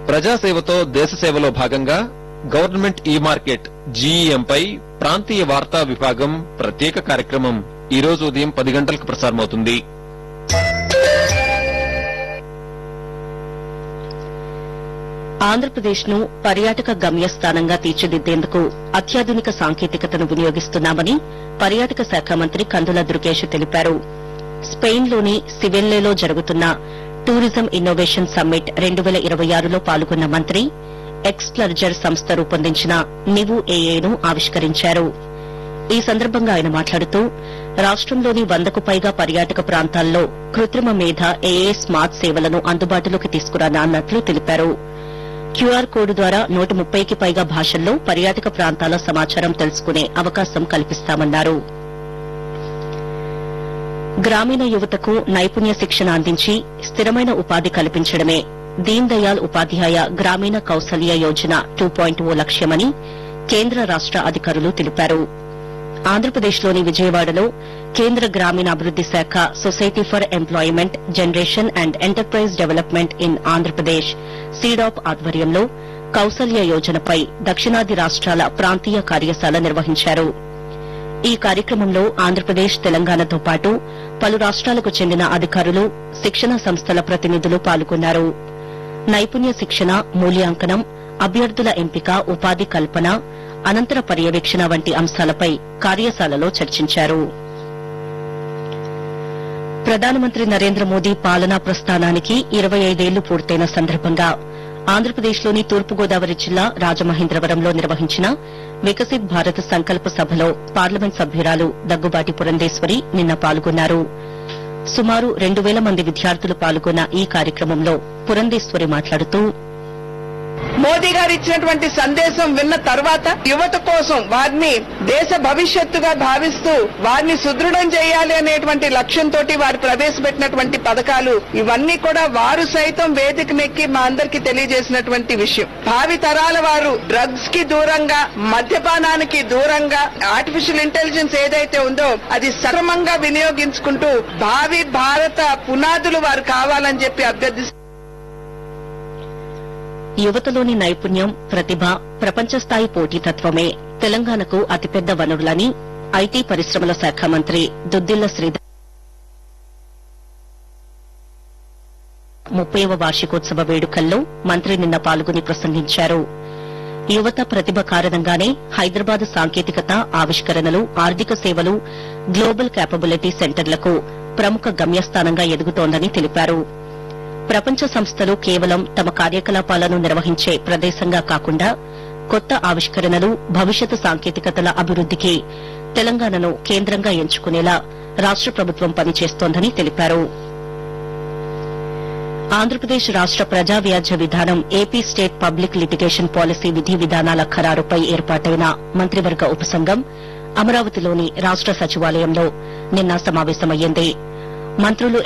ప్రజాసేవతో దేశసేవలో భాగంగా గవర్నమెంట్ ఈ మార్కెట్ జీఈఎంపై ప్రాంతీయ వార్తా విభాగం ప్రత్యేక కార్యక్రమం ఈ రోజు ఉదయం పది గంటలకు ప్రసారమవుతుంది ఆంధ్రప్రదేశ్ ను పర్యాటక గమ్యస్థానంగా తీర్చిదిద్దేందుకు అత్యాధునిక సాంకేతికతను వినియోగిస్తున్నామని పర్యాటక శాఖ మంత్రి కందుల దుర్గేష్ తెలిపారు స్పెయిన్లోని సివెల్లేలో జరుగుతున్న టూరిజం ఇన్నోవేషన్ సమ్మిట్ రెండు వేల ఇరవై ఆరులో పాల్గొన్న మంత్రి ఎక్స్ప్లర్జర్ సంస్థ రూపొందించిన నివు ఏఏను ఆవిష్కరించారు ఈ సందర్భంగా ఆయన మాట్లాడుతూ రాష్టంలోని వందకు పైగా పర్యాటక ప్రాంతాల్లో కృత్రిమ మేధ ఏఏ స్మార్ట్ సేవలను అందుబాటులోకి తీసుకురానున్నట్లు తెలిపారు క్యూఆర్ కోడ్ ద్వారా నూట ముప్పైకి పైగా భాషల్లో పర్యాటక ప్రాంతాల సమాచారం తెలుసుకునే అవకాశం కల్పిస్తామన్నారు గ్రామీణ యువతకు నైపుణ్య శిక్షణ అందించి స్థిరమైన ఉపాధి కల్పించడమే Deen Dayal Upadhyaya Grameen Kaushalya Yojana two point O లక్ష్యమని కేంద్ర రాష్ట అధికారులు తెలిపారు ఆంధ్రప్రదేశ్లోని విజయవాడలో కేంద్ర గ్రామీణాభివృద్ది శాఖ society for employment generation and enterprise development in Andhra Pradesh SEEDAP ఆధ్వర్యంలో కౌశల్య యోజనపై దక్షిణాది రాష్ట్రాల ప్రాంతీయ కార్యశాల నిర్వహించారు ఈ కార్యక్రమంలో ఆంధ్రప్రదేశ్ తెలంగాణతో పాటు పలు రాష్ట్రాలకు చెందిన అధికారులు శిక్షణ సంస్థల ప్రతినిధులు పాల్గొన్నారు నైపుణ్య శిక్షణ మూల్యాంకనం అభ్యర్థుల ఎంపిక ఉపాధి కల్పన అనంతర పర్యవేక్షణ వంటి అంశాలపై కార్యశాలలో చర్చించారు ప్రధానమంత్రి నరేంద్ర మోదీ పాలనా ప్రస్థానానికి ఇరవై ఐదేళ్లు పూర్తయిన సందర్భంగా ఆంధ్రప్రదేశ్లోని తూర్పుగోదావరి జిల్లా రాజమహేంద్రవరంలో నిర్వహించిన వికసిత్ భారత్ సంకల్ప సభలో పార్లమెంట్ సభ్యురాలు దగ్గుబాటి పురంధేశ్వరి నిన్న పాల్గొన్నారు సుమారు రెండు వేల మంది విద్యార్థులు పాల్గొన్న ఈ కార్యక్రమంలో పురంధేశ్వరి మాట్లాడుతూ మోదీ గారు ఇచ్చినటువంటి సందేశం విన్న తర్వాత యువత కోసం వారిని దేశ భవిష్యత్తుగా భావిస్తూ వారిని సుదృఢం చేయాలి అనేటువంటి లక్ష్యంతో వారు ప్రవేశపెట్టినటువంటి పథకాలు ఇవన్నీ కూడా వారు సైతం వేదికనెక్కి మా అందరికి తెలియజేసినటువంటి విషయం భావి తరాల వారు డ్రగ్స్ కి దూరంగా మద్యపానానికి దూరంగా ఆర్టిఫిషియల్ ఇంటెలిజెన్స్ ఏదైతే ఉందో అది సక్రమంగా వినియోగించుకుంటూ భావి భారత పునాదులు వారు కావాలని చెప్పి అభ్యర్థిస్తున్నారు యువతలోని నైపుణ్యం ప్రతిభ ప్రపంచ స్థాయి పోటీతత్వమే తెలంగాణకు అతిపెద్ద వనరులని ఐటీ పరిశ్రమల శాఖ మంత్రి దుద్దిల్ల శ్రీధర్ ముప్పైవ వార్షికోత్సవ వేడుకల్లో మంత్రి నిన్న పాల్గొని ప్రసంగించారు యువత ప్రతిభ కారణంగానే హైదరాబాద్ సాంకేతికత ఆవిష్కరణలు ఆర్థిక సేవలు గ్లోబల్ క్యాపబిలిటీ సెంటర్లకు ప్రముఖ గమ్యస్థానంగా ఎదుగుతోందని తెలిపారు ప్రపంచ సంస్థలు కేవలం తమ కార్యకలాపాలను నిర్వహించే ప్రదేశంగా కాకుండా కొత్త ఆవిష్కరణలు భవిష్యత్ సాంకేతికతల అభివృద్దికి తెలంగాణను కేంద్రంగా ఎంచుకునేలా రాష్ట ప్రభుత్వం పనిచేస్తోందని తెలిపారు ఆంధ్రప్రదేశ్ రాష్ట ప్రజా వ్యాజ్య విధానం AP state public litigation policy విధి విధానాల ఖరారుపై ఏర్పాటైన మంత్రివర్గ ఉపసంఘం అమరావతిలోని రాష్ట సచివాలయంలో నిన్న సమావేశమయ్యింది మంత్రులు